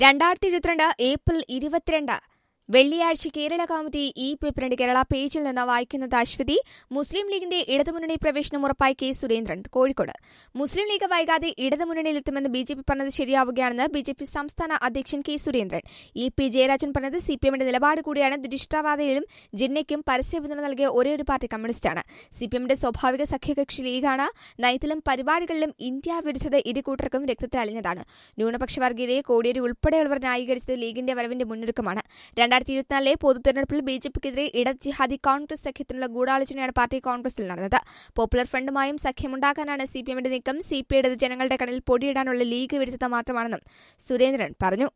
രണ്ടായിരത്തി ഇരുപത്തിരണ്ട് ഏപ്രിൽ ഇരുപത്തിരണ്ട് വെള്ളിയാഴ്ച കേരള കൗമുദി ഈ പേപ്പറിന്റെ കേരള പേജിൽ നിന്ന് വായിക്കുന്നത് അശ്വതി മുസ്ലിം ലീഗിന്റെ ഇടതുമുന്നണി പ്രവേശനം ഉറപ്പായി കെ സുരേന്ദ്രൻ കോഴിക്കോട് മുസ്ലിം ലീഗ് വൈകാതെ ഇടതുമുന്നണിയിലെത്തുമെന്ന് ബി ജെ പി പറഞ്ഞത് ശരിയാവുകയാണെന്ന് ബി ജെ പി സംസ്ഥാന അധ്യക്ഷൻ K Surendran E P Jayarajan പറഞ്ഞത് സി പി എമ്മിന്റെ നിലപാട് കൂടിയാണ് ദുരിഷ്ടാവാദയിലും ജിന്നയ്ക്കും പരസ്യ പിന്തുണ നൽകിയ ഒരേ ഒരു പാർട്ടി കമ്മ്യൂണിസ്റ്റാണ് സി പി എമ്മിന്റെ സ്വാഭാവിക സഖ്യകക്ഷി ലീഗാണ് നയത്തിലും പരിപാടികളിലും ഇന്ത്യ വിരുദ്ധത ഇരു കൂട്ടർക്കും രക്തത്തിൽ അളിഞ്ഞതാണ് ന്യൂനപക്ഷ വർഗീയതയെ കോടിയേരി ഉൾപ്പെടെയുള്ളവർ ന്യായീകരിച്ചത് ലീഗിന്റെ വരവിന്റെ മുന്നൊരുക്കമാണ് രണ്ടായിരത്തി ഇരുപത്തിനാലിലെ പൊതു തെരഞ്ഞെടുപ്പിൽ ബി ജെ പിക്കെതിരെ ഇടത് ജിഹാദി കോൺഗ്രസ് സഖ്യത്തിനുള്ള ഗൂഢാലോചനയാണ് പാർട്ടി കോൺഗ്രസിൽ നടന്നത് പോപ്പുലർ ഫ്രണ്ടുമായും സഖ്യമുണ്ടാക്കാനാണ് സി പി എമ്മിന്റെ നീക്കം സി പി ഐയുടെ ജനങ്ങളുടെ കടലിൽ പൊടിയിടാനുള്ള ലീഗ് വിരുദ്ധത മാത്രമാണെന്നും സുരേന്ദ്രൻ പറഞ്ഞു